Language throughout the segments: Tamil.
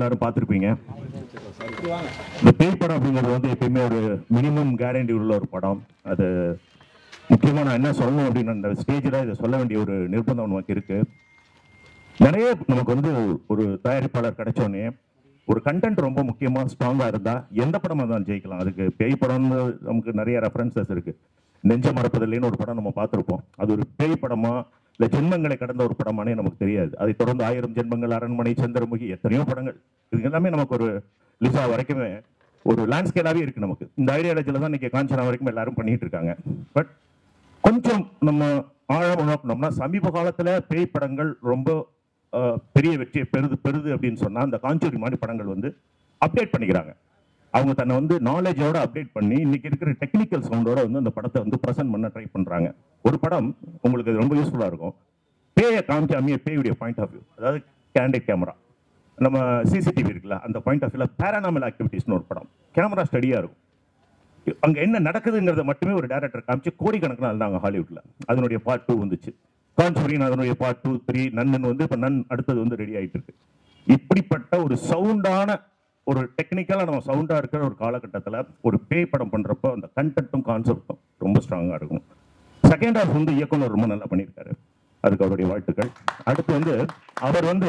எல்லாரும் பார்த்துருப்பீங்க இந்த பேய் படம் அப்படிங்கிறது வந்து எப்பயுமே ஒரு மினிமம் கேரண்டி உள்ள ஒரு படம் அது முக்கியமாக நான் என்ன சொல்லணும் அப்படின்னு அந்த ஸ்டேஜில் இதை சொல்ல வேண்டிய ஒரு நிர்பந்தம் நமக்கு இருக்கு நிறைய நமக்கு வந்து ஒரு தயாரிப்பாளர் கிடைச்சோடனே ஒரு கண்டென்ட் ரொம்ப முக்கியமாக ஸ்ட்ராங்காக இருந்தால் எந்த படமாக தான் ஜெயிக்கலாம் அதுக்கு பேய் படம்னு நமக்கு நிறைய ரெஃபரன்சஸ் இருக்கு நெஞ்ச மறப்பதில்லைன்னு ஒரு படம் நம்ம பார்த்துருப்போம் அது ஒரு பேய் படமா இல்லை ஜென்மங்களை கடந்த ஒரு படமானே நமக்கு தெரியாது அதை தொடர்ந்து ஆயிரம் ஜென்மங்கள் அரண்மனை சந்திரமுகி எத்தனையோ படங்கள் இது எல்லாமே நமக்கு ஒரு லிசா வரைக்குமே ஒரு லேண்ட்ஸ்கேலாகவே இருக்கு நமக்கு இந்த ஐடியாலஜியில் தான் இன்னைக்கு காஞ்சனா வரைக்கும் எல்லாரும் பண்ணிட்டு இருக்காங்க பட் கொஞ்சம் நம்ம ஆழம் நோக்கணும்னா சமீப காலத்துல பேய் படங்கள் ரொம்ப அஹ், பெரிய வெற்றியை பெறுது பெறுது அப்படின்னு சொன்னா அந்த காஞ்சூரி மாதிரி படங்கள் வந்து அப்டேட் பண்ணிக்கிறாங்க அவங்க தன்னை வந்து நாலேஜோட அப்டேட் பண்ணி இன்னைக்கு இருக்கிற டெக்னிக்கல் சவுண்டோட வந்து அந்த படத்தை வந்து ப்ரெசென்ட் பண்ண ட்ரை பண்றாங்க ஒரு படம் உங்களுக்கு அது ரொம்ப யூஸ்ஃபுல்லா இருக்கும் பேயை காமிக்காமையே பேயுடைய பாயிண்ட் ஆஃப் வியூ அதாவது கேண்டிட் கேமரா நம்ம சிசிடிவி இருக்குல்ல அந்த பாயிண்ட் ஆஃப் வியூல பேரானாமல் ஆக்டிவிட்டிஸ்னு ஒரு படம் கேமரா ஸ்டடியா இருக்கும் அங்க என்ன நடக்குதுங்கிறத மட்டுமே ஒரு டேரக்டர் காமிச்சு கோடிக்கணக்கில் இருந்தாங்க ஹாலிவுட்ல அதனுடைய பார்ட் டூ வந்துச்சு கான்சூரின் அதனுடைய பார்ட் டூ த்ரீ நன்னு வந்து இப்ப நன் அடுத்தது வந்து ரெடி ஆயிட்டு இருக்கு இப்படிப்பட்ட ஒரு சவுண்டான ஒரு டெக்னிக்கலா நம்ம சவுண்டா இருக்கிற ஒரு காலகட்டத்துல ஒரு பேய் படம் பண்றப்போ அந்த கண்டென்ட்டும் கான்செப்டும் ரொம்ப ஸ்ட்ராங்கா இருக்கும் செகண்ட் ஹாஃப் வந்து இயக்குனர் ரொம்ப நல்லா பண்ணியிருக்காரு அதுக்கு அவருடைய வாழ்த்துக்கள் அடுத்து வந்து அவர் வந்து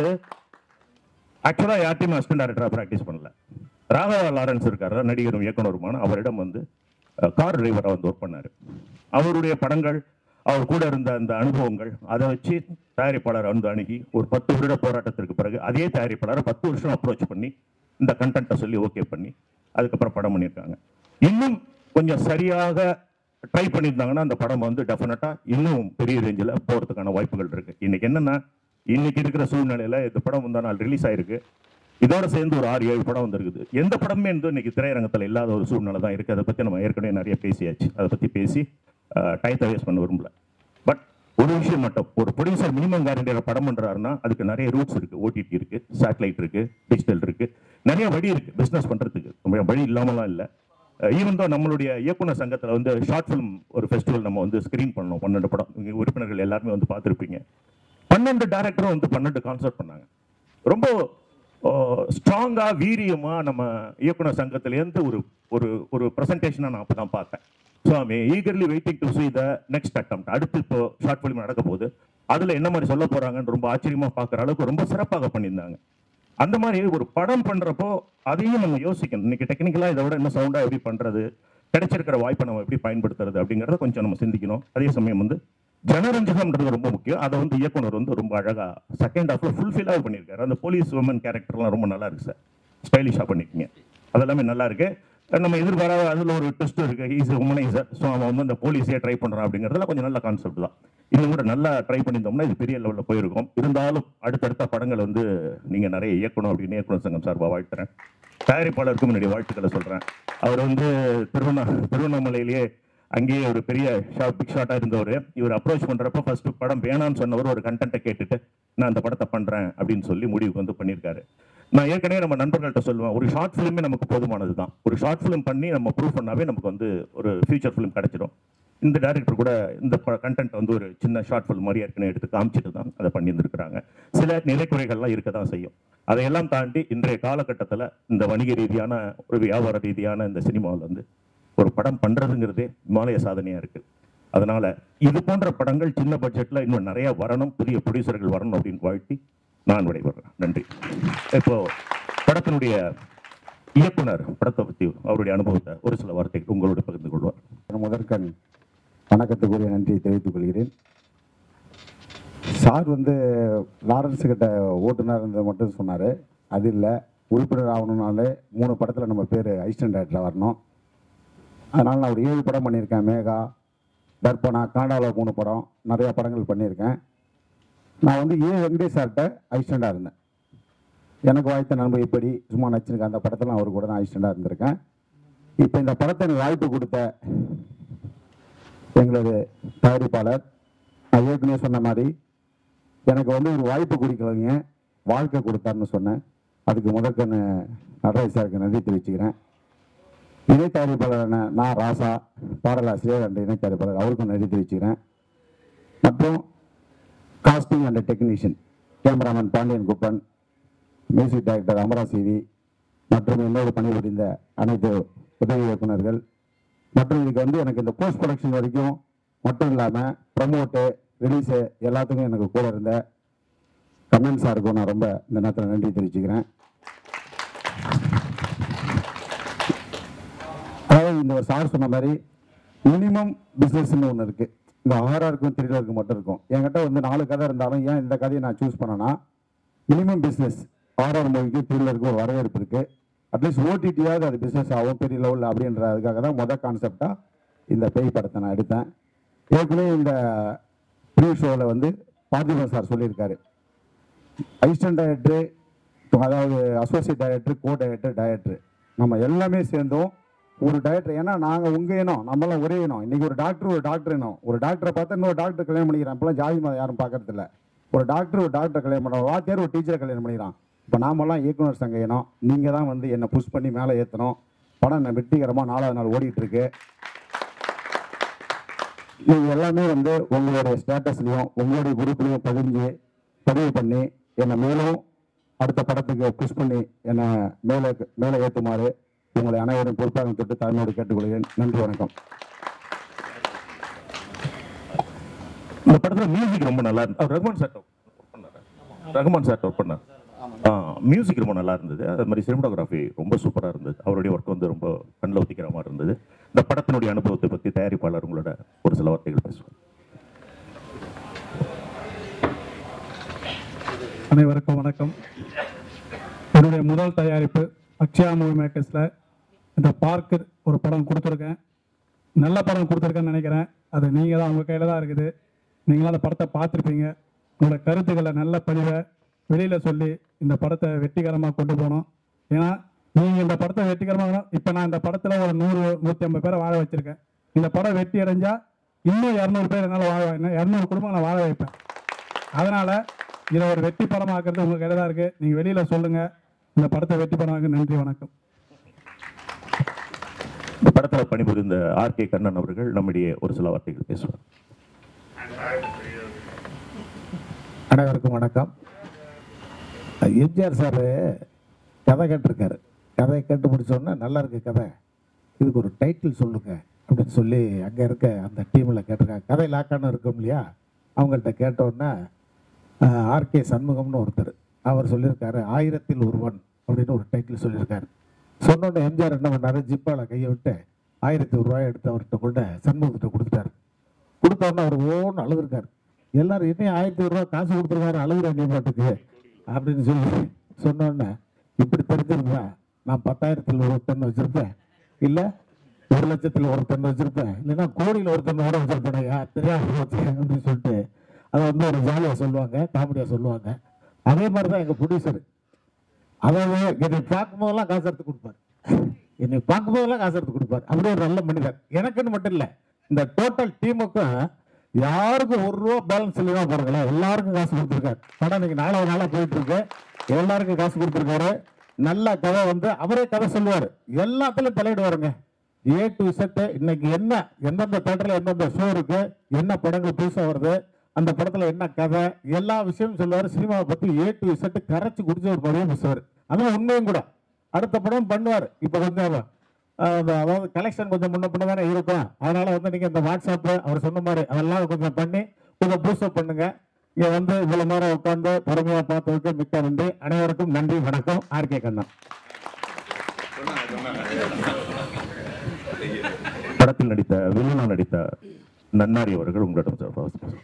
ஆக்சுவலா யார்ட்டையும் அசிஸ்டன்ட் டேரக்டரா ப்ராக்டிஸ் பண்ணல ராகவா லாரன்ஸ் இருக்காரு நடிகரும் இயக்குனருமான அவரிடம் வந்து கார் டிரைவரா வந்து ஒர்க் பண்ணாரு அவருடைய படங்கள் அவர் கூட இருந்த அந்த அனுபவங்கள் அதை வச்சு தயாரிப்பாளர் வந்து அணுகி ஒரு பத்து வருட போராட்டத்திற்கு பிறகு அதே தயாரிப்பாளரை பத்து வருஷம் அப்ரோச் பண்ணி இந்த கண்டென்ட்டை சொல்லி ஓகே பண்ணி அதுக்கப்புறம் படம் பண்ணியிருக்காங்க இன்னும் கொஞ்சம் சரியாக ட்ரை பண்ணியிருந்தாங்கன்னா அந்த படம் வந்து டெஃபினட்டா இன்னும் பெரிய ரேஞ்சில் போகிறதுக்கான வாய்ப்புகள் இருக்கு இன்னைக்கு என்னன்னா இன்னைக்கு இருக்கிற சூழ்நிலையில இந்த படம் முந்தா நாள் ரிலீஸ் ஆயிருக்கு இதோட சேர்ந்து ஒரு ஆறு ஏழு படம் வந்திருக்குது எந்த படமே வந்து இன்னைக்கு திரையரங்கத்தில் இல்லாத ஒரு சூழ்நிலை தான் இருக்கு அதை பத்தி நம்ம ஏற்கனவே நிறைய பேசியாச்சு அதை பத்தி பேசி டயத்தை வேஸ்ட் பண்ண விரும்பல பட் ஒரு விஷயம் மட்டும் ஒரு ப்ரொடியூசர் மினிமம் கேரண்டியோட படம் பண்றாருன்னா அதுக்கு நிறைய ரூட்ஸ் இருக்கு ஓடிடி இருக்கு சேட்டலைட் இருக்கு டிஜிட்டல் இருக்கு நிறைய வழி இருக்கு பிசினஸ் பண்றதுக்கு ரொம்ப வழி இல்லாமலாம் இல்லை ஈவன் தான் நம்மளுடைய இயக்குனர் சங்கத்தில் வந்து ஷார்ட் ஃபிலிம் ஒரு ஃபெஸ்டிவல் நம்ம வந்து ஸ்கிரீன் பண்ணோம் பன்னெண்டு படம் இங்க உறுப்பினர்கள் எல்லாருமே வந்து பார்த்துருப்பீங்க பன்னெண்டு டேரக்டரும் வந்து பன்னெண்டு கான்செப்ட் பண்ணாங்க ரொம்ப ஸ்ட்ராங்கா வீரியமா நம்ம இயக்குனர் சங்கத்திலேருந்து ஒரு ஒரு ஒரு ப்ரெசன்டேஷனை நான் அப்போ தான் பார்த்தேன் so I eagerly waiting to see the next attempt அடுத்து இப்போ ஷார்ட் ஃபிலிம் நடக்க போகுது அதில் என்ன மாதிரி சொல்ல போறாங்கன்னு ரொம்ப ஆச்சரியமா பார்க்குற அளவுக்கு ரொம்ப சிறப்பாக பண்ணியிருந்தாங்க அந்த மாதிரி ஒரு படம் பண்றப்போ அதையும் நம்ம யோசிக்கணும் இன்னைக்கு டெக்னிக்கலா இதை விட இன்னும் சவுண்டா எப்படி பண்றது கிடைச்சிருக்கிற வாய்ப்பை நம்ம எப்படி பயன்படுத்துறது அப்படிங்கறத கொஞ்சம் நம்ம சிந்திக்கணும் அதே சமயம் வந்து ஜனரஞ்சகம்ன்றது ரொம்ப முக்கியம் அதை வந்து இயக்குனர் வந்து ரொம்ப அழகா செகண்ட் ஹாஃப்ல ஃபுல்ஃபில்லாக பண்ணியிருக்காரு அந்த போலீஸ் உமன் கேரக்டர்லாம் ரொம்ப நல்லா இருக்கு சார் ஸ்டைலிஷாக பண்ணிருக்கீங்க அதெல்லாமே நல்லா இருக்கு நம்ம எதிர்பாராத அதில் ஒரு ட்விஸ்ட் இருக்கு ஈஸ் உமனைசர் ஸோ அவன் வந்து அந்த போலீஸே ட்ரை பண்றான் அப்படிங்கிறதுல கொஞ்சம் நல்ல கான்செப்ட் தான் இன்னும் கூட நல்லா ட்ரை பண்ணியிருந்தோம்னா இது பெரிய லெவலில் போயிருக்கும் இருந்தாலும் அடுத்தடுத்த படங்கள் வந்து நீங்க நிறைய இயக்கணும் அப்படின்னு இயக்குனர் சங்கம் சார்பாக வாழ்த்துறேன் தயாரிப்பாளருக்கும் என்னுடைய வாழ்த்துக்களை சொல்றேன் அவர் வந்து திருவண்ணா திருவண்ணாமலையிலேயே அங்கேயே ஒரு பெரிய ஷார்ட் பிக் ஷாட்டாக இருந்தவர் இவர் அப்ரோச் பண்றப்ப ஃபர்ஸ்ட் படம் வேணாம்னு சொன்னவர் ஒரு கண்டென்ட்டை கேட்டுட்டு நான் அந்த படத்தை பண்றேன் அப்படின்னு சொல்லி முடிவுக்கு வந்து பண்ணியிருக்காரு நான் ஏற்கனவே நம்ம நண்பர்கள்ட்ட சொல்லுவேன் ஒரு ஷார்ட் ஃபிலிமே நமக்கு போதுமானது தான் ஒரு ஷார்ட் ஃபிலிம் பண்ணி நம்ம ப்ரூவ் பண்ணாவே நமக்கு வந்து ஒரு ஃபியூச்சர் ஃபிலிம் கிடைச்சிடும் இந்த டைரக்டர் கூட இந்த கண்டென்ட் வந்து ஒரு சின்ன ஷார்ட் ஃபிலிம் மாதிரி ஏற்கனவே எடுத்து காமிச்சிட்டு தான் அதை பண்ணியிருந்திருக்கிறாங்க சில நிலைக்குறைகள்லாம் இருக்க தான் செய்யும் அதையெல்லாம் தாண்டி இன்றைய காலகட்டத்தில் இந்த வணிக ரீதியான ஒரு வியாபார ரீதியான இந்த சினிமாவில் வந்து ஒரு படம் பண்றதுங்கிறதே இமாலய சாதனையா இருக்கு அதனால இது போன்ற படங்கள் சின்ன பட்ஜெட்ல இன்னும் நிறைய வரணும் புதிய ப்ரொடியூசர்கள் வரணும் அப்படின்னு வாழ்த்தி நான் விடைபெறேன் நன்றி இப்போ படத்தினுடைய இயக்குனர் படத்தை பத்தி அவருடைய அனுபவத்தை ஒரு சில வார்த்தைகள் உங்களோட பகிர்ந்து கொள்வார் முதற்கண் வணக்கத்துக்குரிய நன்றியை தெரிவித்துக் கொள்கிறேன் சார் வந்து லாரன்ஸ் கிட்ட ஓட்டுநர் இருந்ததை மட்டும் சொன்னார் அது இல்லை உறுப்பினர் ஆகணும்னாலே மூணு படத்தில் நம்ம பேர் அசிஸ்டன்ட் டேரக்டராக வரணும் அதனால் நான் ஒரு ஏழு படம் பண்ணியிருக்கேன் மேகா தர்பனா கனடாவில் மூணு படம் நிறையா படங்கள் பண்ணியிருக்கேன் நான் வந்து ஏ வெங்கடேஷ் சார்கிட்ட அசிஸ்டண்டாக இருந்தேன் எனக்கு வாய்த்த நண்பர் இப்படி சும்மா நடிச்சிருக்கேன் அந்த படத்தில் அவர் கூட தான் அசிஸ்டண்டாக இருந்திருக்கேன் இப்போ இந்த படத்தை எனக்கு வாய்ப்பு கொடுத்த எங்களது தயாரிப்பாளர் நான் ஏற்கனவே சொன்ன மாதிரி எனக்கு வந்து ஒரு வாய்ப்பு கொடுக்கலைங்க வாழ்க்கை கொடுத்தாருன்னு சொன்னேன் அதுக்கு முதற்கன்னு நடராஜ் சாருக்கு நன்றி தெரிவிச்சுக்கிறேன் இணை தயாரிப்பாளரான நான் ராசா பாடலாசிரியர் அண்ட் இணை தயாரிப்பாளர் அவருக்கும் நன்றி தெரிவிச்சுக்கிறேன் மற்றும் casting and technician cameraman Pandian Kuppan music director Amara Sivi மற்றும் என்னோடு பணிபுரிந்த அனைத்து உதவி இயக்குனர்கள் மற்றும் இதுக்கு வந்து எனக்கு இந்த போஸ்ட் ப்ரொடக்ஷன் வரைக்கும் மட்டும் இல்லாமல் ப்ரமோட்டு ரிலீஸு எல்லாத்துக்கும் எனக்கு கூட இருந்த கண்ணன் சாருக்கும் நான் ரொம்ப இந்த நேரத்தில் நன்றி தெரிவிச்சுக்கிறேன் அதாவது இந்த ஒரு சார் சொன்ன மாதிரி மினிமம் பிஸ்னஸ்னு ஒன்று இருக்குது இந்த ஆர்ஆருக்கும் த்ரில்லருக்கும் மட்டும் இருக்கும் என்கிட்ட வந்து நாலு கதை இருந்தாலும் ஏன் இந்த கதையை நான் சூஸ் பண்ணேன்னா மினிமம் பிஸ்னஸ் ஆர்ஆர் மூவிக்கு த்ரில்லருக்கு ஒரு வரவேற்பு இருக்குது அட்லீஸ்ட் ஓடிடியாவது அது பிஸ்னஸ் ஆகும் பெரிய லெவலில் அப்படின்றதுக்காக தான் மொதல் கான்செப்டாக இந்த பேய் படத்தை நான் எடுத்தேன் ஏற்கனவே இந்த ப்ரீ ஷோவில் வந்து பார்த்திபன் சார் சொல்லியிருக்காரு அசிஸ்டன்ட் டைரக்டரு அதாவது associate director co director director நம்ம எல்லாமே சேர்ந்தோம் ஒரு டைரக்டர் ஏன்னா நாங்கள் உங்கள் இனம் நம்மளாம் ஒரே இனம் இன்னைக்கு ஒரு டாக்டர் ஒரு டாக்டர் இனம் ஒரு டாக்டரை பார்த்தா இன்னொரு டாக்டர் கல்யாணம் பண்ணிக்கிறான் இப்போலாம் ஜாதி மதம் யாரும் பார்க்கறது இல்ல ஒரு டாக்டர் ஒரு டாக்டர் கல்யாணம் பண்ணுறோம் வாத்தியார் ஒரு டீச்சரை கல்யாணம் பண்ணிக்கிறான் இப்போ நாமெல்லாம் இயக்குனர் சங்க இனம் நீங்கள் தான் வந்து என்னை புஷ் பண்ணி மேலே ஏற்றணும் படம் நான் வெற்றிகரமாக நாலாவது நாள் ஓடிட்டு இருக்கு இது எல்லாமே வந்து உங்களுடைய ஸ்டேட்டஸ்லையும் உங்களுடைய குரூப்லையும் பதிஞ்சு பதிவு பண்ணி என்னை மேலும் அடுத்த படத்துக்கு புஷ் பண்ணி என்னை மேலே மேலே ஏற்றுமாறு உங்களை அனைவரும் பொறுப்பாக தொட்டு தாழ்மையோடு கேட்டுக்கொள்கிறேன் நன்றி வணக்கம் இந்த படத்துல மியூசிக் ரொம்ப நல்லா இருந்தது அவர் ரகுமான் சார் ஒர்க் பண்ணாரு ரகுமான் சார் ஒர்க் பண்ணார் மியூசிக் ரொம்ப நல்லா இருந்தது அது மாதிரி சினிமாட்டோகிராஃபி ரொம்ப சூப்பராக இருந்தது அவருடைய ஒர்க் வந்து ரொம்ப கண்ணில் ஒத்திக்கிற மாதிரி இருந்தது இந்த படத்தினுடைய அனுபவத்தை பற்றி தயாரிப்பாளர் உங்களோட ஒரு சில வார்த்தைகள் பேசுவார் அனைவருக்கும் வணக்கம் என்னுடைய முதல் தயாரிப்பு அக்ஷயா மூவி மேக்கர்ஸில் இந்த பார்க்கு ஒரு படம் கொடுத்துருக்கேன் நல்ல படம் கொடுத்துருக்கேன்னு நினைக்கிறேன் அது நீங்கள் தான் உங்கள் கையில் தான் இருக்குது நீங்களும் அந்த படத்தை பார்த்துருப்பீங்க உங்களோட கருத்துக்களை நல்ல பதிவை வெளியில் சொல்லி இந்த படத்தை வெற்றிகரமாக கொண்டு போகணும் ஏன்னா நீங்கள் இந்த படத்தை வெற்றிகரமாக இப்போ நான் இந்த படத்தில் ஒரு நூறு நூற்றி ஐம்பது பேரை வாழ வச்சுருக்கேன் இந்த படம் வெற்றி அடைஞ்சால் இன்னும் இரநூறு பேர் என்னால் வாழ இரநூறு குடும்பம் நான் வாழ வைப்பேன் அதனால இதை ஒரு வெற்றி படமாக்குறது உங்க கையில தான் இருக்கு நீங்க வெளியில சொல்லுங்க இந்த படத்தை வெற்றி படமாக்க நன்றி வணக்கம் இந்த படத்தில் பணிபுரிந்த ஆர் கே கண்ணன் அவர்கள் நம்முடைய ஒரு சில வார்த்தைகள் பேசுவார் அனைவருக்கும் வணக்கம் எம்ஜிஆர் சார் கதை கேட்டிருக்காரு கதையை கேட்டு முடிச்சோடனே நல்லா இருக்கு கதை இதுக்கு ஒரு டைட்டில் சொல்லுங்க அப்படின்னு சொல்லி அங்கே இருக்க அந்த டீமில் கேட்டிருக்காங்க கதை லாக்கான இருக்கும் இல்லையா அவங்கள்ட்ட கேட்டோன்னே ஆர்கே சண்முகம்னு ஒருத்தர் அவர் சொல்லியிருக்காரு ஆயிரத்தில் ஒருவன் அப்படின்னு ஒரு டைட்டில் சொல்லியிருக்காரு சொன்னோடனே எம்ஜிஆர் என்ன பண்ணாரு ஜிப்பால கையை விட்டு ஆயிரத்தி ஒரு ரூபாய் எடுத்து அவர்கிட்ட கொண்டு சண்முகத்திட்ட கொடுத்துட்டாரு கொடுத்த உடனே அவர் ஓன்னு அழுதுருக்காரு எல்லாரும் இன்னும் ஆயிரத்தி ஒரு ரூபா காசு கொடுத்துருக்காரு அழுகுற நீ பாட்டுக்கு அப்படின்னு சொல்லி சொன்னோன்னே இப்படி தெரிஞ்சிருந்தா நான் பத்தாயிரத்தில் ஒரு பெண் வச்சிருப்பேன் இல்லை ஒரு லட்சத்தில் ஒரு பெண் வச்சிருப்பேன் இல்லைன்னா கோடியில் ஒரு பெண் கூட வச்சிருப்பேன் யா தெரியாது போச்சு அப்படின்னு சொல்லிட்டு அதை வந்து ஒரு ஜாலியாக சொல்லுவாங்க காமெடியாக சொல்லுவாங்க அதே மாதிரி தான் எங்கள் ப்ரொடியூசர் அதாவது என்னை பார்க்கும்போதெல்லாம் காசு எடுத்து கொடுப்பாரு என்னை பார்க்கும்போதெல்லாம் காசு எடுத்து கொடுப்பாரு அப்படியே ஒரு நல்ல மனிதர் எனக்குன்னு மட்டும் இல்லை இந்த டோட்டல் டீமுக்கும் யாருக்கும் ஒரு ரூபா பேலன்ஸ் இல்லையா பாருங்களேன் எல்லாருக்கும் காசு கொடுத்துருக்காரு படம் இன்னைக்கு நாலாவது நாளாக போயிட்டு இருக்கு எல்லாருக்கும் காசு கொடுத்துருக்காரு நல்ல கதை வந்து அவரே கதை சொல்லுவார் எல்லாத்துலயும் தலையிடுவாருங்க ஏ டு செட்டு இன்னைக்கு என்ன எந்தெந்த தேட்டரில் எந்தெந்த ஷோ இருக்கு என்ன படங்கள் புதுசாக வருது அந்த படத்துல என்ன கதை எல்லா விஷயமும் சொல்லுவாரு சினிமாவை பத்தி ஏ டு செட்டு கரைச்சு குடிச்ச ஒரு படம் பேசுவார் அதான் உண்மையும் கூட அடுத்த படம் பண்ணுவார் இப்போ கொஞ்சம் அஹ், அந்த அதாவது கலெக்ஷன் கொஞ்சம் முன்ன பின்ன தானே இருக்கும் அதனால வந்து நீங்க இந்த வாட்ஸ்அப் அவர் சொன்ன மாதிரி அதெல்லாம் கொஞ்சம் பண்ணி கொஞ்சம் பூஸ்டப் பண்ணுங்க இங்க வந்து இவ்வளவு நேரம் உட்கார்ந்து பொறுமையா பார்த்ததுக்கு மிக்க நன்றி அனைவருக்கும் நன்றி வணக்கம் ஆர்கே கண்ணன் படத்தில் நடித்த வில்லனா நடித்த நன்னாரி அவர்கள் உங்களிடம் பேசுவார்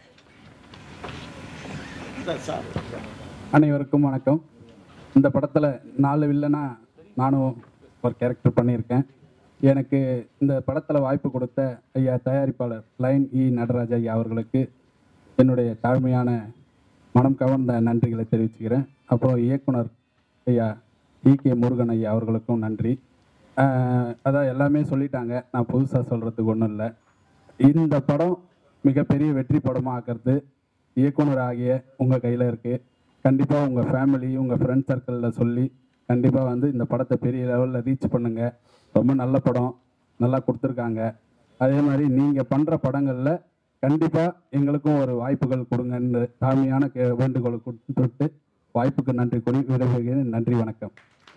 அனைவருக்கும் வணக்கம் இந்த படத்துல நாலு வில்லனா நானும் ஒரு கேரக்டர் பண்ணியிருக்கேன் எனக்கு இந்த படத்துல வாய்ப்பு கொடுத்த ஐயா தயாரிப்பாளர் லைன் இ நடராஜ் ஐயா அவர்களுக்கு என்னுடைய தாழ்மையான மனம் கவர்ந்த நன்றிகளை தெரிவிச்சுக்கிறேன் அப்புறம் இயக்குனர் ஐயா இ கே முருகன் ஐயா அவர்களுக்கும் நன்றி ஆஹ் அதான் எல்லாமே சொல்லிட்டாங்க நான் புதுசாக சொல்கிறதுக்கு ஒன்றும் இல்லை இந்த படம் மிகப்பெரிய வெற்றி படமாக ஆக்கிறது இயக்குனர் ஆகிய உங்கள் கையில் இருக்குது கண்டிப்பாக உங்கள் ஃபேமிலி உங்கள் ஃப்ரெண்ட் சர்க்கிளில் சொல்லி கண்டிப்பாக வந்து இந்த படத்தை பெரிய லெவலில் ரீச் பண்ணுங்கள் ரொம்ப நல்ல படம் நல்லா கொடுத்துருக்காங்க அதே மாதிரி நீங்கள் பண்ணுற படங்களில் கண்டிப்பாக எங்களுக்கும் ஒரு வாய்ப்புகள் கொடுங்கன்னு தாழ்மையான கே வேண்டுகோளை கொடுத்துட்டு வாய்ப்புக்கு நன்றி கூறி விடைபெறுகிறேன் நன்றி வணக்கம்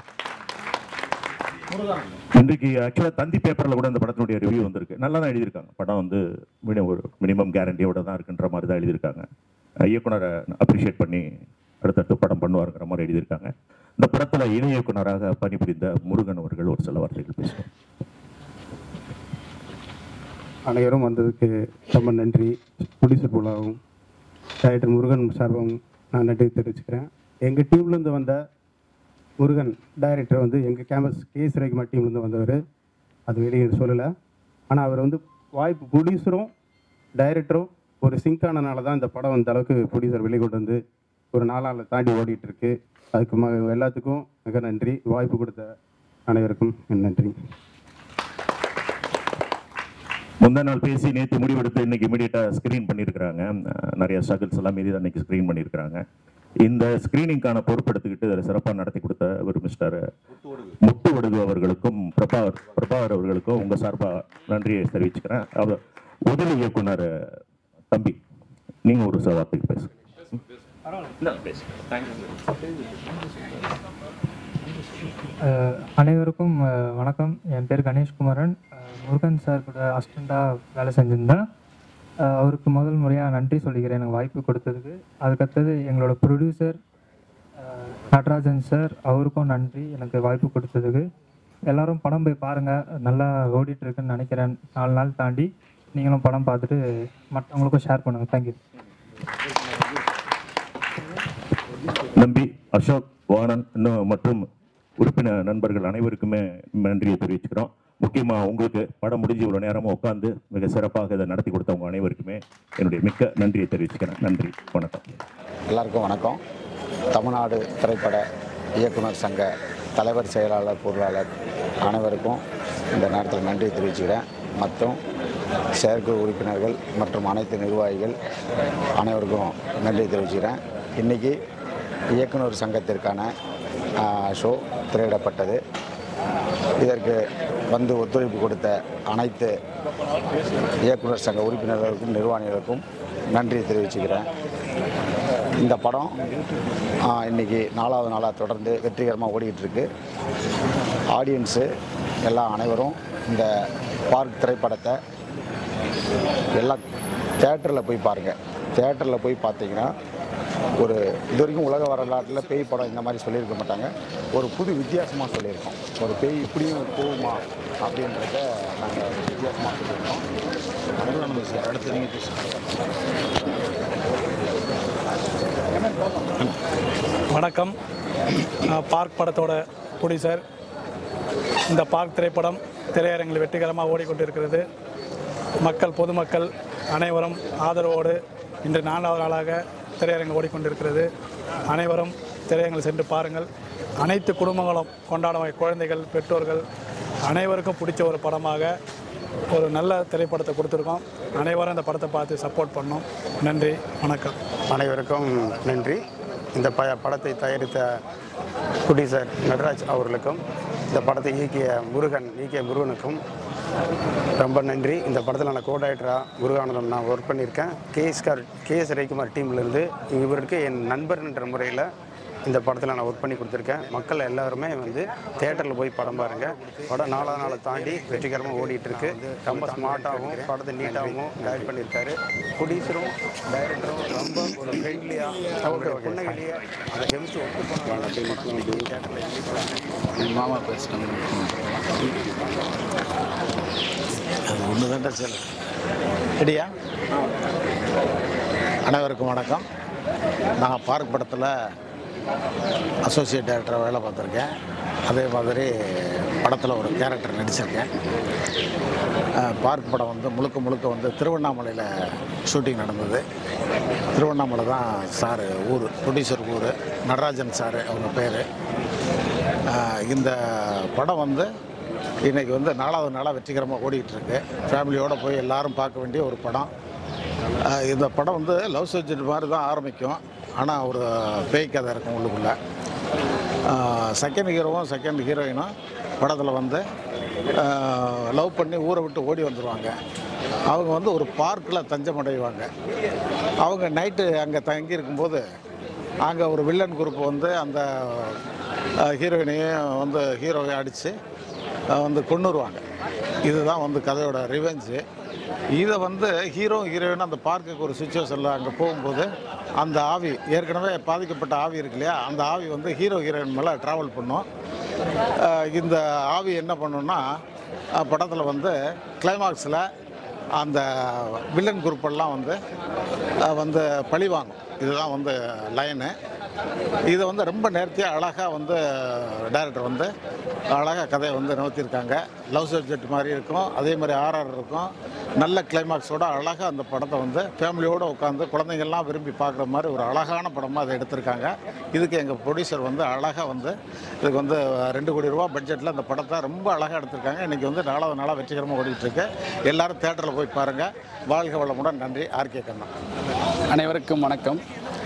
இன்றைக்கு ஆக்சுவலாக தந்தி பேப்பரில் கூட இந்த படத்தினுடைய ரிவ்யூ வந்திருக்கு நல்லா தான் எழுதியிருக்காங்க படம் வந்து மினிமம் ஒரு மினிமம் கேரண்டியோட தான் இருக்குன்ற மாதிரி தான் எழுதியிருக்காங்க அஹ் இயக்குனரை அப்ரிஷியேட் பண்ணி அடுத்தடுத்து படம் பண்ணுவாருங்கிற மாதிரி எழுதியிருக்காங்க இந்த படத்தில் இணை இயக்குனராக பணிபுரிந்த முருகன் அவர்கள் ஒரு சில வார்த்தைகள் பேசுவார் அனைவரும் வந்ததுக்கு ரொம்ப நன்றி ப்ரொடியூசர் போலாவும் டைரக்டர் முருகன் சார்பாகவும் நான் நன்றி தெரிவிச்சுக்கிறேன் எங்கள் டீம்லேருந்து வந்த முருகன் டைரக்டர் வந்து எங்கள் கேம்பஸ் கேஎஸ் ரவிக்குமார் டீம்லேருந்து வந்தவர் அது வெளியே சொல்லலை ஆனால் அவர் வந்து வாய்ப்பு ப்ரொடியூசரும் டைரக்டரும் ஒரு சிங்கானனால தான் இந்த படம் இந்த அளவுக்கு ப்ரொடியூசர் வெளிக்கொண்டு வந்து ஒரு நாளால் தாண்டி ஓடிட்டு இருக்கு அதுக்கு ம எல்லாத்துக்கும் மிக நன்றி வாய்ப்பு கொடுத்த அனைவருக்கும் என் நன்றி முந்தா நாள் பேசி நேற்று முடிவெடுத்து இன்னைக்கு இமீடியட்டாக ஸ்க்ரீன் பண்ணியிருக்கிறாங்க அஹ் நிறைய ஸ்ட்ரகிள்ஸ் எல்லாம் மீறி தான் இன்னைக்கு ஸ்க்ரீன் பண்ணியிருக்கிறாங்க இந்த ஸ்க்ரீனிங்கான பொறுப்பெடுத்துக்கிட்டு அதை சிறப்பாக நடத்தி கொடுத்த ஒரு மிஸ்டர் முத்து வடுகு அவர்களுக்கும் பிரபாகர் பிரபாகர் அவர்களுக்கும் உங்கள் சார்பாக நன்றியை தெரிவிச்சுக்கிறேன் அவர் உதவி இயக்குனர் தம்பி நீங்கள் ஒரு சில வார்த்தைக்கு பேசுங்க அஹ் அனைவருக்கும் அஹ் வணக்கம் என் பேர் கணேஷ்குமாரன் அஹ் முருகன் சார் கூட அசிஸ்டண்ட்டாக வேலை செஞ்சுருந்தேன் அஹ் அவருக்கு முதல் முறையாக நன்றி சொல்லிக்கிறேன் எனக்கு வாய்ப்பு கொடுத்ததுக்கு அதுக்கடுத்தது எங்களோட ப்ரொடியூசர் நடராஜன் சார் அவருக்கும் நன்றி எனக்கு வாய்ப்பு கொடுத்ததுக்கு எல்லாரும் படம் போய் பாருங்கள் நல்லா ஓடிட்டு இருக்குன்னு நினைக்கிறேன் நாலு நாள் தாண்டி நீங்களும் படம் பார்த்துட்டு மற்றவங்களுக்கும் ஷேர் பண்ணுங்கள் தேங்க்யூ நம்பி அசோக் வாணன் இன்னும் மற்றும் உறுப்பினர் நண்பர்கள் அனைவருக்குமே நன்றியை தெரிவிச்சுக்கிறோம் முக்கியமாக உங்களுக்கு படம் முடிஞ்சு இவ்வளோ நேரமாக உட்காந்து மிக சிறப்பாக இதை நடத்தி கொடுத்தவங்க அனைவருக்குமே என்னுடைய மிக்க நன்றியை தெரிவிச்சுக்கிறேன் நன்றி வணக்கம் எல்லாருக்கும் வணக்கம் தமிழ்நாடு திரைப்பட இயக்குனர் சங்க தலைவர் செயலாளர் பொருளாளர் அனைவருக்கும் இந்த நேரத்தில் நன்றி தெரிவிச்சுக்கிறேன் மற்றும் செயற்குழு உறுப்பினர்கள் மற்றும் அனைத்து நிர்வாகிகள் அனைவருக்கும் நன்றி தெரிவிச்சுக்கிறேன் இன்றைக்கி இயக்குனர் சங்கத்திற்கான ஷோ திரையிடப்பட்டது இதற்கு வந்து ஒத்துழைப்பு கொடுத்த அனைத்து இயக்குனர் சங்க உறுப்பினர்களுக்கும் நிர்வாகிகளுக்கும் நன்றி தெரிவிச்சுக்கிறேன் இந்த படம் ஆ, இன்னைக்கு நாலாவது நாளாக தொடர்ந்து வெற்றிகரமாக ஓடிக்கிட்டு இருக்கு ஆடியன்ஸு எல்லா அனைவரும் இந்த பார்க் திரைப்படத்தை எல்லாம் தேட்டரில் போய் பாருங்கள் தேட்டரில் போய் பார்த்தீங்கன்னா ஒரு இது வரைக்கும் உலக வரலாற்றில் பேய் படம் இந்த மாதிரி சொல்லியிருக்க மாட்டாங்க ஒரு புது வித்தியாசமாக சொல்லியிருக்கோம் ஒரு பேய் இப்படியும் போகுமா அப்படின்றத நாங்கள் வித்தியாசமாக சொல்லியிருக்கோம் அடுத்து நீங்கள் பேசுகிறோம் வணக்கம் நான் பார்க் படத்தோட ப்ரொடியூசர் இந்த பார்க் திரைப்படம் திரையரங்கில் வெற்றிகரமாக ஓடிக்கொண்டிருக்கிறது மக்கள் பொதுமக்கள் அனைவரும் ஆதரவோடு இன்று நான்காவது நாளாக திரையரங்கு ஓடிக்கொண்டிருக்கிறது அனைவரும் திரையரங்கில் சென்று பாருங்கள் அனைத்து குடும்பங்களும் கொண்டாடும் குழந்தைகள் பெற்றோர்கள் அனைவருக்கும் பிடிச்ச ஒரு படமாக ஒரு நல்ல திரைப்படத்தை கொடுத்துருக்கோம் அனைவரும் இந்த படத்தை பார்த்து சப்போர்ட் பண்ணோம் நன்றி வணக்கம் அனைவருக்கும் நன்றி இந்த ப படத்தை தயாரித்த ப்ரொடியூசர் நடராஜ் அவர்களுக்கும் இந்த படத்தை இயக்கிய முருகன் இயக்கிய முருகனுக்கும் ரொம்ப நன்றி இந்த படத்தில் நான் கோ டைரக்டராக முருகானந்தம் நான் ஒர்க் பண்ணியிருக்கேன் கேஎஸ்கார் கேஎஸ் ரவிக்குமார் டீம்லேருந்து இவருக்கு என் நண்பர் என்ற முறையில் இந்த படத்தில் நான் ஒர்க் பண்ணி கொடுத்துருக்கேன் மக்கள் எல்லாருமே வந்து தேட்டரில் போய் படம் பாருங்கள் படம் நாலாவது நாளை தாண்டி வெற்றிகரமாக ஓடிட்டு இருக்கு ரொம்ப ஸ்மார்ட்டாகவும் படத்தை நீட்டாகவும் டைரக்ட் பண்ணியிருக்காரு ப்ரொடியூசரும் டைரக்டரும் ரொம்ப ஒரு ஃப்ரெண்ட்லியாக ஒரு புன்னகையிலேயே அந்த கெமிஸ்ட்ரி ஒர்க் மாமா பேசிட்டோம் அது ஒன்று தான் சார் ரெடியா அனைவருக்கும் வணக்கம் நான் பார்க் படத்தில் அசோசியேட் டைரக்டராக வேலை பார்த்துருக்கேன் அதே மாதிரி படத்தில் ஒரு கேரக்டர் நடிச்சிருக்கேன் அஹ், பார்க் படம் வந்து முழுக்க முழுக்க வந்து திருவண்ணாமலையில் ஷூட்டிங் நடந்தது திருவண்ணாமலை தான் சார் ஊர் ப்ரொடியூசர் ஊர் நடராஜன் சார் அவங்க பேர் இந்த படம் வந்து இன்றைக்கி வந்து நாலாவது நாளாக வெற்றிகரமாக ஓடிக்கிட்டு இருக்கு ஃபேமிலியோடு போய் எல்லாரும் பார்க்க வேண்டிய ஒரு படம் அஹ், இந்த படம் வந்து லவ் சப்ஜெக்ட் மாதிரி தான் ஆரம்பிக்கும் ஆனால் ஒரு பேய் கதை இருக்கும் உள்ளுக்குள்ளே செகண்ட் ஹீரோவும் செகண்ட் ஹீரோயினும் படத்தில் வந்து லவ் பண்ணி ஊரை விட்டு ஓடி வந்துடுவாங்க அவங்க வந்து ஒரு பார்க்கில் தஞ்சம் அடைவாங்க அவங்க நைட்டு அங்கே தங்கி இருக்கும்போது அங்கே ஒரு வில்லன் குரூப் வந்து அந்த ஹீரோயினையும் வந்து ஹீரோவை அடித்து வந்து கொண்டுருவாங்க இதுதான் வந்து கதையோட ரிவெஞ்சு இதை வந்து ஹீரோ ஹீரோயின் அந்த பார்க்குக்கு ஒரு சுச்சுவேஷனில் அங்கே போகும்போது அந்த ஆவி ஏற்கனவே பாதிக்கப்பட்ட ஆவி இருக்கு இல்லையா அந்த ஆவி வந்து ஹீரோ ஹீரோயின் மேலே ட்ராவல் பண்ணும் அஹ் இந்த ஆவி என்ன பண்ணுன்னா படத்தில் வந்து கிளைமாக்ஸில் அந்த வில்லன் குரூப் எல்லாம் வந்து அஹ் வந்து பழி வாங்கும் இதுதான் வந்து லைனு இதை வந்து ரொம்ப நேர்த்தியாக அழகாக வந்து டைரக்டர் வந்து அழகாக கதையை வந்து நிறுத்தியிருக்காங்க லவ் சப்ஜெக்ட் மாதிரி இருக்கும் அதே மாதிரி ஆர்ஆர் இருக்கும் நல்ல கிளைமாக்ஸோட அழகாக அந்த படத்தை வந்து ஃபேமிலியோடு உட்காந்து குழந்தைங்கள்லாம் விரும்பி பார்க்குற மாதிரி ஒரு அழகான படமாக அதை எடுத்திருக்காங்க இதுக்கு எங்கள் ப்ரொடியூசர் வந்து அழகாக வந்து இதுக்கு வந்து ரெண்டு கோடி ரூபா பட்ஜெட்டில் அந்த படத்தை ரொம்ப அழகாக எடுத்திருக்காங்க இன்றைக்கி வந்து நாலாவது நாளாக வெற்றிகரமாக ஓடிட்டு இருக்கு எல்லாரும் தேட்டரில் போய் பாருங்கள் வாழ்க வளமுடன் நன்றி ஆர்கே கண்ணா அனைவருக்கும் வணக்கம்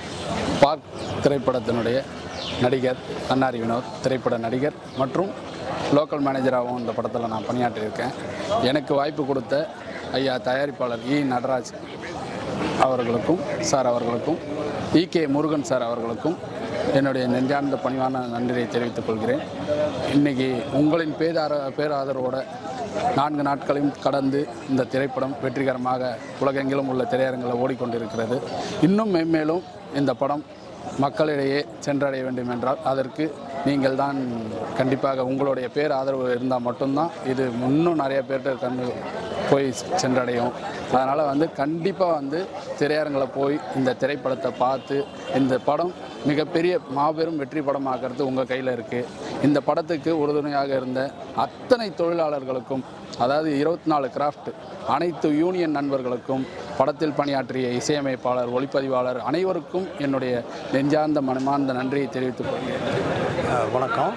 பார்க் திரைப்படத்தினுடைய நடிகர் அன்னாரி வினோத் திரைப்பட நடிகர் மற்றும் லோக்கல் மேனேஜராகவும் இந்த படத்தில் நான் பணியாற்றியிருக்கேன் எனக்கு வாய்ப்பு கொடுத்த ஐயா தயாரிப்பாளர் இ நடராஜ் அவர்களுக்கும் சார் அவர்களுக்கும் இ கே முருகன் சார் அவர்களுக்கும் என்னுடைய நெஞ்சார்ந்த பணிவான நன்றியை தெரிவித்துக் கொள்கிறேன் இன்றைக்கி உங்களின் பேதார பேராதரவோட நான்கு நாட்களையும் கடந்து இந்த திரைப்படம் வெற்றிகரமாக உலகெங்கிலும் உள்ள திரையரங்கில் ஓடிக்கொண்டிருக்கிறது இன்னும் மென்மேலும் இந்த படம் மக்களிடையே சென்றடைய வேண்டும் என்றால் அதற்கு நீங்கள் தான் கண்டிப்பாக உங்களுடைய பேர் ஆதரவு இருந்தால் மட்டும்தான் இது இன்னும் நிறைய பேர்கிட்ட கண்டு போய் சென்றடையும் அதனால் வந்து கண்டிப்பாக வந்து திரையரங்கில் போய் இந்த திரைப்படத்தை பார்த்து இந்த படம் மிகப்பெரிய மாபெரும் வெற்றி படமாகிறது உங்கள் கையில் இருக்குது இந்த படத்துக்கு உறுதுணையாக இருந்த அத்தனை தொழிலாளர்களுக்கும் அதாவது இருபத்தி நாலு கிராஃப்ட் அனைத்து யூனியன் நண்பர்களுக்கும் படத்தில் பணியாற்றிய இசையமைப்பாளர் ஒளிப்பதிவாளர் அனைவருக்கும் என்னுடைய நெஞ்சார்ந்த மனமார்ந்த நன்றியை தெரிவித்துக் கொள்கிறேன் அஹ் வணக்கம்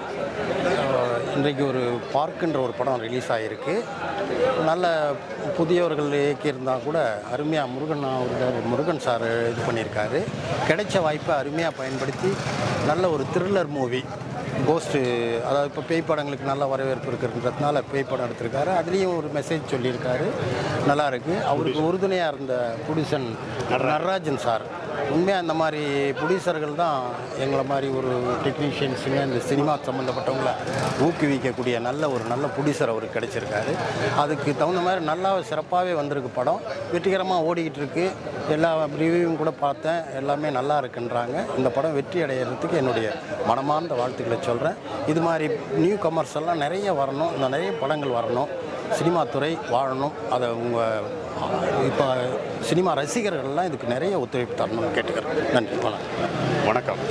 அஹ் இன்றைக்கு ஒரு பார்க்குன்ற ஒரு படம் ரிலீஸ் ஆகிருக்கு நல்ல புதியவர்கள் இயக்கியிருந்தால் கூட அருமையாக முருகன் அவர்கள் முருகன் சார் இது பண்ணியிருக்காரு கிடைச்ச வாய்ப்பை அருமையாக பயன்படுத்தி நல்ல ஒரு த்ரில்லர் மூவி கோஸ்ட்டு அதாவது இப்போ பேய் படங்களுக்கு நல்ல வரவேற்பு இருக்கிறதுனால பேய் படம் எடுத்திருக்காரு அதுலேயும் ஒரு மெசேஜ் சொல்லியிருக்காரு நல்லா இருக்கு அவருக்கு உறுதுணையாக இருந்த புடிசன் நடராஜன் சார் உண்மையாக இந்த மாதிரி ப்ரொடியூசர்கள் தான் எங்களை மாதிரி ஒரு டெக்னீஷியன்ஸுங்க இந்த சினிமா சம்மந்தப்பட்டவங்கள ஊக்குவிக்கக்கூடிய நல்ல ஒரு நல்ல ப்ரொடியூசர் அவருக்கு கிடைச்சிருக்காரு அதுக்கு தகுந்த மாதிரி நல்லா சிறப்பாகவே வந்திருக்கு படம் வெற்றிகரமாக ஓடிக்கிட்டு இருக்கு எல்லா ரிவ்யூவும் கூட பார்த்தேன் எல்லாமே நல்லா இருக்குன்றாங்க இந்த படம் வெற்றி அடையிறதுக்கு என்னுடைய மனமார்ந்த வாழ்த்துக்களை சொல்கிறேன் இது மாதிரி நியூ கமர்ஸ் எல்லாம் நிறைய வரணும் இந்த நிறைய படங்கள் வரணும் சினிமா துறை வாழணும் அதை உங்கள் இப்போ சினிமா ரசிகர்கள்லாம் இதுக்கு நிறைய ஒத்துழைப்பு தரணும்னு கேட்டுக்கிறேன் நன்றி வணக்கம் வணக்கம்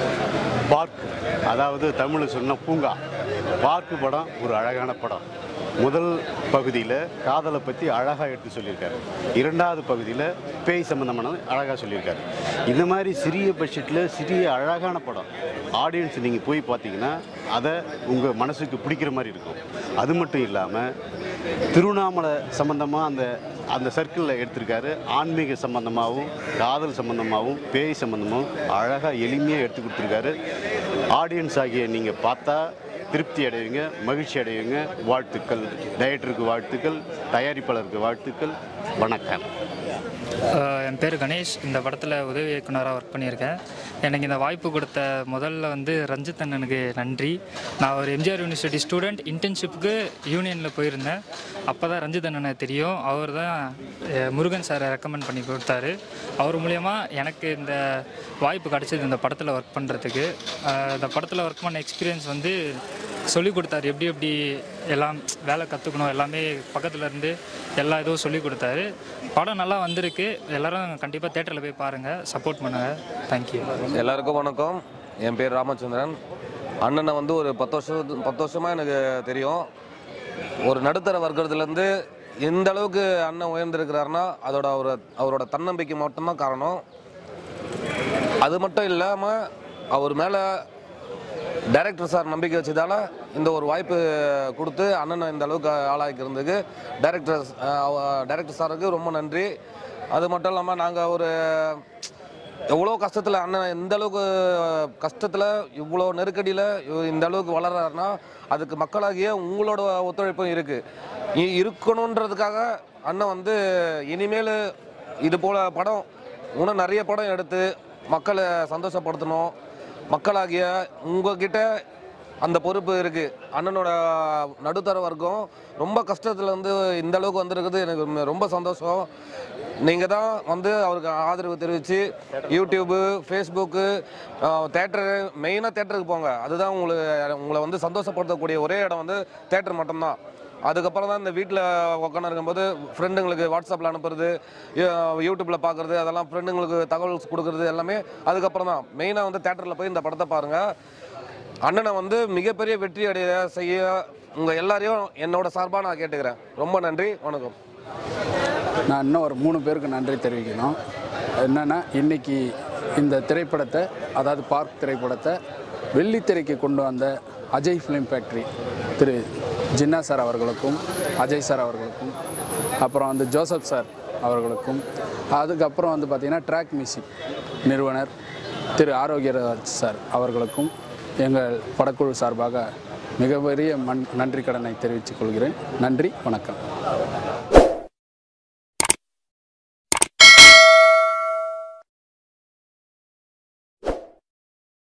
பார்க் அதாவது தமிழில் சொன்ன பூங்கா பார்க்கு படம் ஒரு அழகான படம் முதல் பகுதியில் காதலை பற்றி அழகாக எடுத்து சொல்லியிருக்காரு இரண்டாவது பகுதியில் பேய் சம்மந்தமானது அழகாக சொல்லியிருக்காரு இந்த மாதிரி சிறிய பட்ஜெட்டில் சிறிய அழகான படம் ஆடியன்ஸ் நீங்கள் போய் பார்த்தீங்கன்னா அதை உங்கள் மனசுக்கு பிடிக்கிற மாதிரி இருக்கும் அது மட்டும் இல்லாமல் திருவண்ணாமலை சம்மந்தமாக அந்த அந்த சர்க்கிளில் எடுத்திருக்காரு ஆன்மீக சம்பந்தமாகவும் காதல் சம்பந்தமாகவும் பேய் சம்பந்தமாகவும் அழகாக எளிமையாக எடுத்து கொடுத்துருக்காரு ஆடியன்ஸ் ஆகிய நீங்கள் பார்த்தா திருப்தி அடைவீங்க மகிழ்ச்சி அடைவீங்க வாழ்த்துக்கள் டைரக்டருக்கு வாழ்த்துக்கள் தயாரிப்பாளருக்கு வாழ்த்துக்கள் வணக்கம் அஹ் என் பேர் கணேஷ் இந்த படத்தில் உதவி இயக்குனராக ஒர்க் பண்ணியிருக்கேன் எனக்கு இந்த வாய்ப்பு கொடுத்த முதல்ல வந்து ரஞ்சித் அண்ணனுக்கு நன்றி நான் ஒரு எம்ஜிஆர் யூனிவர்சிட்டி ஸ்டூடெண்ட் இன்டர்ன்ஷிப்புக்கு யூனியனில் போயிருந்தேன் அப்போ தான் ரஞ்சித் அண்ணனை தெரியும் அவர் தான் அஹ், முருகன் சாரை ரெக்கமெண்ட் பண்ணி கொடுத்தாரு அவர் மூலயமா எனக்கு இந்த வாய்ப்பு கிடச்சிது இந்த படத்தில் ஒர்க் பண்ணுறதுக்கு இந்த படத்தில் ஒர்க் பண்ண எக்ஸ்பீரியன்ஸ் வந்து சொல்லி கொடுத்தாரு எப்படி எப்படி எல்லாம் வேலை கற்றுக்கணும் எல்லாமே பக்கத்தில் இருந்து எல்லா இதுவும் சொல்லி கொடுத்தாரு படம் நல்லா வந்திருக்கு எல்லாரும் கண்டிப்பாக தேட்டரில் போய் பாருங்கள் சப்போர்ட் பண்ணுங்கள் தேங்க்யூ எல்லாருக்கும் வணக்கம் என் பேர் ராமச்சந்திரன் அண்ணனை வந்து ஒரு பத்து வருஷம் பத்து வருஷமாக எனக்கு தெரியும் ஒரு நடுத்தர வர்க்கத்துலேருந்து எந்த அளவுக்கு அண்ணன் உயர்ந்திருக்கிறாருன்னா அதோட அவர் அவரோட தன்னம்பிக்கை மட்டும்தான் காரணம் அது மட்டும் இல்லாமல் அவர் மேலே டைரக்டர் சார் நம்பிக்கை வச்சதால இந்த ஒரு வாய்ப்பு கொடுத்து அண்ணனை இந்த அளவுக்கு ஆளாக்கிறதுக்கு டைரக்டர் டைரக்டர் சாருக்கு ரொம்ப நன்றி அது மட்டும் இல்லாமல் நாங்கள் ஒரு எவ்வளோ கஷ்டத்தில் அண்ணன் எந்த அளவுக்கு கஷ்டத்தில் இவ்வளோ நெருக்கடியில் இந்த அளவுக்கு வளர்றாருன்னா அதுக்கு மக்களாகிய உங்களோட ஒத்துழைப்பும் இருக்குது இருக்கணுன்றதுக்காக அண்ணன் வந்து இனிமேல் இது போல் படம் இன்னும் நிறைய படம் எடுத்து மக்களை சந்தோஷப்படுத்தணும் மக்களாகிய உங்ககிட்ட அந்த பொறுப்பு இருக்குது அண்ணனோட நடுத்தர வர்க்கம் ரொம்ப கஷ்டத்துல இருந்து இந்த அளவுக்கு வந்திருக்குது எனக்கு ம- ரொம்ப சந்தோஷம் நீங்கள் தான் வந்து அவருக்கு ஆதரவு தெரிவித்து யூடியூப்பு ஃபேஸ்புக்கு தேட்டரு மெயினாக தேட்டருக்கு போங்க அதுதான் உங்களுக்கு உங்களை வந்து சந்தோஷப்படுத்தக்கூடிய ஒரே இடம் வந்து தேட்டர் மட்டும்தான் அதுக்கப்புறம் தான் இந்த வீட்டில் உட்காந்து இருக்கும்போது ஃப்ரெண்டுங்களுக்கு வாட்ஸ்அப்பில் அனுப்புறது யூ- யூடியூப்பில் பார்க்குறது அதெல்லாம் ஃப்ரெண்டுங்களுக்கு தகவல் கொடுக்குறது எல்லாமே அதுக்கப்புறம் தான் மெயினாக வந்து தேட்டரில் போய் இந்த படத்தை பாருங்கள் அண்ணனை வந்து மிகப்பெரிய வெற்றி அடைய செய்ய உங்கள் எல்லாரையும் என்னோட சார்பாக நான் கேட்டுக்கிறேன் ரொம்ப நன்றி வணக்கம் நான் இன்னும் ஒரு மூணு பேருக்கு நன்றி தெரிவிக்கணும் என்னென்னா இன்னைக்கு இந்த திரைப்படத்தை அதாவது பார்க் திரைப்படத்தை வெள்ளித்திரைக்கு கொண்டு வந்த Ajay film factory Thiru Jinnah sir அவர்களுக்கும் அஜய் சார் அவர்களுக்கும் அப்புறம் வந்து ஜோசப் சார் அவர்களுக்கும் அதுக்கப்புறம் வந்து பார்த்திங்கன்னா ட்ராக் மியூசிக் நிறுவனர் திரு ஆரோக்கியராஜ் சார் அவர்களுக்கும் எங்கள் படக்குழு சார்பாக மிகப்பெரிய மண் நன்றி கடனை தெரிவித்துக் கொள்கிறேன் நன்றி வணக்கம்